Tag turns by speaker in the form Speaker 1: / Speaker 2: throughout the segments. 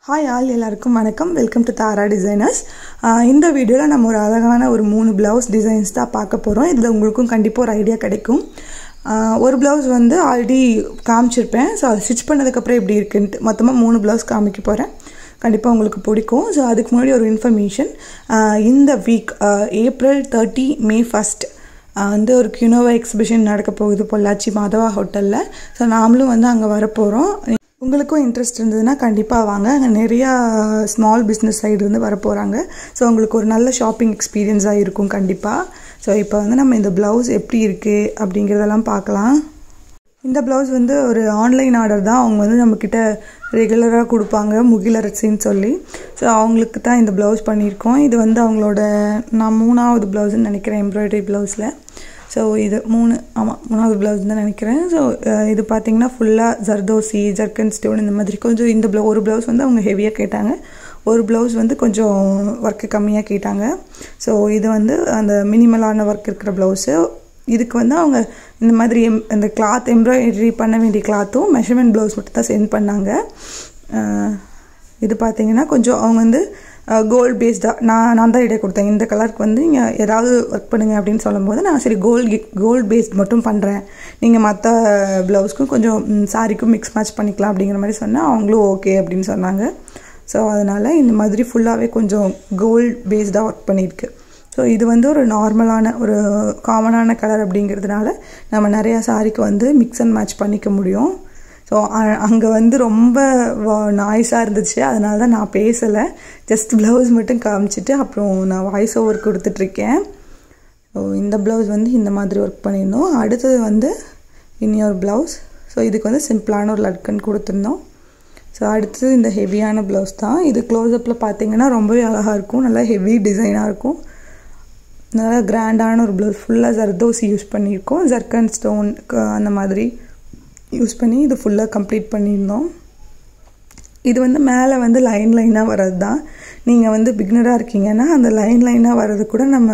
Speaker 1: hi all எல்லாருக்கும் வணக்கம் welcome to Tara designers இந்த வீடியோவில் நம்ம ஒரு அழகான ஒரு மூணு ப்ளவுஸ் டிசைன்ஸ் தான் பார்க்க போகிறோம் இதில் உங்களுக்கும் கண்டிப்பாக ஒரு ஐடியா கிடைக்கும் ஆஹ் ஒரு ப்ளவுஸ் வந்து ஆல்ரெடி காமிச்சிருப்பேன் ஸோ அது ஸ்டிச் பண்ணதுக்கப்புறம் எப்படி இருக்குன்ட்டு மொத்தமாக மூணு ப்ளவுஸ் காமிக்க போகிறேன் கண்டிப்பாக உங்களுக்கு பிடிக்கும் ஸோ அதுக்கு முன்னாடி ஒரு இன்ஃபர்மேஷன் இந்த week April thirty May first வந்து ஒரு கியூனோவா எக்ஸிபிஷன் நடக்க போகுது பொள்ளாச்சி மாதவா ஹோட்டலில் ஸோ நாமளும் வந்து அங்கே வரப்போகிறோம் உங்களுக்கும் இன்ட்ரெஸ்ட் இருந்ததுன்னா கண்டிப்பாக வாங்க அங்கே நிறையா ஸ்மால் பிஸ்னஸ் சைடு இருந்து வர போகிறாங்க ஸோ உங்களுக்கு ஒரு நல்ல ஷாப்பிங் எக்ஸ்பீரியன்ஸாக இருக்கும் கண்டிப்பாக ஸோ இப்போ வந்து நம்ம இந்த ப்ளவுஸ் எப்படி இருக்குது அப்படிங்கிறதெல்லாம் பார்க்கலாம் இந்த ப்ளவுஸ் வந்து ஒரு ஆன்லைன் ஆர்டர் தான் அவங்க வந்து நம்மக்கிட்ட ரெகுலராக கொடுப்பாங்க முகிலரசின்னு சொல்லி ஸோ அவங்களுக்கு தான் இந்த ப்ளவுஸ் பண்ணியிருக்கோம் இது வந்து அவங்களோட நான் மூணாவது ப்ளவுஸ்ன்னு நினைக்கிறேன் எம்ப்ராய்டரி ப்ளவுஸில் ஸோ இது மூணு ஆமாம் மூணாவது ப்ளவுஸ் தான் நினைக்கிறேன் ஸோ இது பார்த்தீங்கன்னா ஃபுல்லாக ஜர்தோசி ஜர்க்கன் ஸ்டோன் இந்த மாதிரி கொஞ்சம் இந்த ப்ளவு ஒரு ப்ளவுஸ் வந்து அவங்க ஹெவியாக கேட்டாங்க ஒரு ப்ளவுஸ் வந்து கொஞ்சம் ஒர்க்கு கம்மியாக கேட்டாங்க ஸோ இது வந்து அந்த மினிமலான ஒர்க் இருக்கிற ப்ளவுஸு இதுக்கு வந்து அவங்க இந்த மாதிரி எம் இந்த கிளாத் எம்ப்ராய்டரி பண்ண வேண்டிய கிளாத்தும் மெஷர்மெண்ட் ப்ளவுஸ் மட்டும் தான் சென்ட் பண்ணாங்க இது பார்த்தீங்கன்னா கொஞ்சம் அவங்க வந்து கோல்டு பேஸ்டாக நான் நான் தான் ஐடியா கொடுத்தேன் இந்த கலருக்கு வந்து நீங்கள் ஏதாவது ஒர்க் பண்ணுங்க அப்படின்னு சொல்லும்போது நான் சரி கோல்டு கோல்டு பேஸ்ட் மட்டும் பண்ணுறேன் நீங்கள் மற்ற ப்ளவுஸ்க்கும் கொஞ்சம் சாரிக்கும் மிக்ஸ் மேட்ச் பண்ணிக்கலாம் அப்படிங்கிற மாதிரி சொன்னால் அவங்களும் ஓகே அப்படின்னு சொன்னாங்க ஸோ அதனால் இந்த மாதிரி ஃபுல்லாகவே கொஞ்சம் கோல்டு பேஸ்டாக ஒர்க் பண்ணியிருக்கு ஸோ இது வந்து ஒரு நார்மலான ஒரு காமனான கலர் அப்படிங்கிறதுனால நம்ம நிறையா சாரிக்கு வந்து மிக்ஸ் அண்ட் மேட்ச் பண்ணிக்க முடியும் ஸோ அங்கே வந்து ரொம்ப நாய்ஸாக இருந்துச்சு அதனால தான் நான் பேசலை ஜஸ்ட் ப்ளவுஸ் மட்டும் காமிச்சிட்டு அப்புறம் நான் வாய்ஸ் ஓவர் கொடுத்துட்ருக்கேன் ஸோ இந்த ப்ளவுஸ் வந்து இந்த மாதிரி ஒர்க் பண்ணியிருந்தோம் அடுத்தது வந்து இன்னொரு ப்ளவுஸ் ஸோ இதுக்கு வந்து சிம்பிளான ஒரு லட்கன் கொடுத்துருந்தோம் ஸோ அடுத்தது இந்த ஹெவியான ப்ளவுஸ் தான் இது க்ளோஸ்அப்பில் பார்த்தீங்கன்னா ரொம்பவே அழகாக இருக்கும் நல்லா ஹெவி டிசைனாக இருக்கும் நல்லா கிராண்டான ஒரு ப்ளவுஸ் ஃபுல்லாக ஜர்தோசி யூஸ் பண்ணியிருக்கோம் ஜர்க்கன் ஸ்டோன் அந்த மாதிரி யூஸ் பண்ணி இது ஃபுல்லாக கம்ப்ளீட் பண்ணியிருந்தோம் இது வந்து மேலே வந்து லைன் லைனாக வர்றது தான் நீங்கள் வந்து பிக்னராக இருக்கீங்கன்னா அந்த லைன் லைனாக வர்றது கூட நம்ம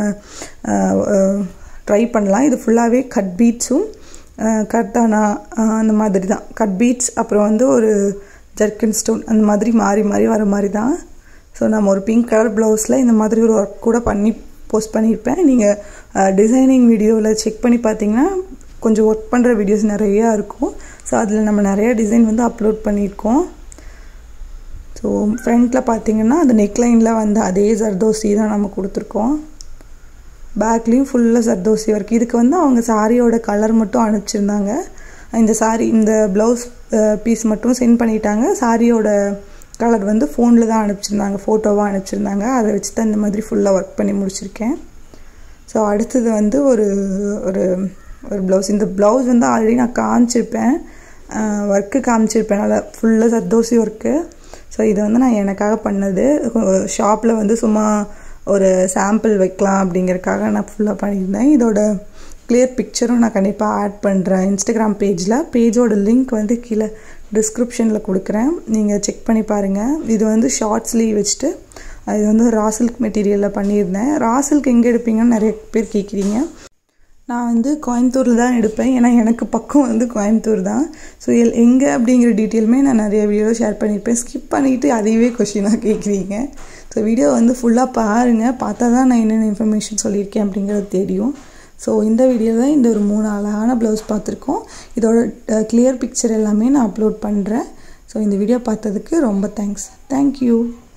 Speaker 1: ட்ரை பண்ணலாம் இது ஃபுல்லாகவே கட் பீட்ஸும் கர்தானா அந்த மாதிரி தான் கட் பீட்ஸ் அப்புறம் வந்து ஒரு ஜர்க்கன் ஸ்டோன் அந்த மாதிரி மாறி மாறி வர மாதிரி தான் ஸோ நம்ம ஒரு பிங்க் கலர் ப்ளவுஸில் இந்த மாதிரி ஒரு ஒர்க் கூட பண்ணி போஸ்ட் பண்ணியிருப்பேன் நீங்கள் டிசைனிங் வீடியோவில் செக் பண்ணி பார்த்தீங்கன்னா கொஞ்சம் ஒர்க் பண்ணுற வீடியோஸ் நிறையா இருக்கும் ஸோ அதில் நம்ம நிறையா டிசைன் வந்து அப்லோட் பண்ணியிருக்கோம் ஸோ ஃப்ரண்ட்டில் பார்த்தீங்கன்னா அந்த நெக்லைனில் வந்து அதே ஜர்தோசி தான் நம்ம கொடுத்துருக்கோம் பேக்லேயும் ஃபுல்லாக ஜர்தோசி ஒர்க் இதுக்கு வந்து அவங்க சாரியோட கலர் மட்டும் அனுப்பிச்சிருந்தாங்க இந்த சாரி இந்த ப்ளவுஸ் பீஸ் மட்டும் சென்ட் பண்ணிட்டாங்க சாரியோட கலர் வந்து ஃபோனில் தான் அனுப்பிச்சிருந்தாங்க ஃபோட்டோவாக அனுப்பிச்சிருந்தாங்க அதை வச்சு தான் இந்த மாதிரி ஃபுல்லாக ஒர்க் பண்ணி முடிச்சிருக்கேன் ஸோ அடுத்தது வந்து ஒரு ஒரு ஒரு ப்ளவுஸ் இந்த ப்ளவுஸ் வந்து ஆல்ரெடி நான் காமிச்சிருப்பேன் ஒர்க்கு காமிச்சிருப்பேன் நல்லா ஃபுல்லாக சர்தோசி ஒர்க்கு ஸோ இது வந்து நான் எனக்காக பண்ணது ஷாப்பில் வந்து சும்மா ஒரு சாம்பிள் வைக்கலாம் அப்படிங்கிறதுக்காக நான் ஃபுல்லாக பண்ணியிருந்தேன் இதோட கிளியர் பிக்சரும் நான் கண்டிப்பாக ஆட் பண்ணுறேன் இன்ஸ்டாகிராம் பேஜில் பேஜோட லிங்க் வந்து கீழே டிஸ்கிரிப்ஷனில் கொடுக்குறேன் நீங்கள் செக் பண்ணி பாருங்கள் இது வந்து ஷார்ட் ஸ்லீவ் வச்சுட்டு இது வந்து ரா சில்க் மெட்டீரியலில் பண்ணியிருந்தேன் ரா சில்க் எங்கே எடுப்பீங்கன்னு நிறைய பேர் கேட்குறீங்க நான் வந்து கோயம்புத்தூரில் தான் எடுப்பேன் ஏன்னா எனக்கு பக்கம் வந்து கோயம்புத்தூர் தான் ஸோ எல் எங்கே அப்படிங்கிற டீட்டெயிலுமே நான் நிறைய வீடியோ ஷேர் பண்ணியிருப்பேன் ஸ்கிப் பண்ணிவிட்டு அதையவே கொஷினாக கேட்குறீங்க ஸோ வீடியோ வந்து ஃபுல்லாக பாருங்கள் பார்த்தா தான் நான் என்னென்ன இன்ஃபர்மேஷன் சொல்லியிருக்கேன் அப்படிங்கிறது தெரியும் ஸோ இந்த வீடியோவில் தான் இந்த ஒரு மூணு அழகான ப்ளவுஸ் பார்த்துருக்கோம் இதோட கிளியர் பிக்சர் எல்லாமே நான் அப்லோட் பண்ணுறேன் ஸோ இந்த வீடியோ பார்த்ததுக்கு ரொம்ப தேங்க்ஸ் தேங்க்யூ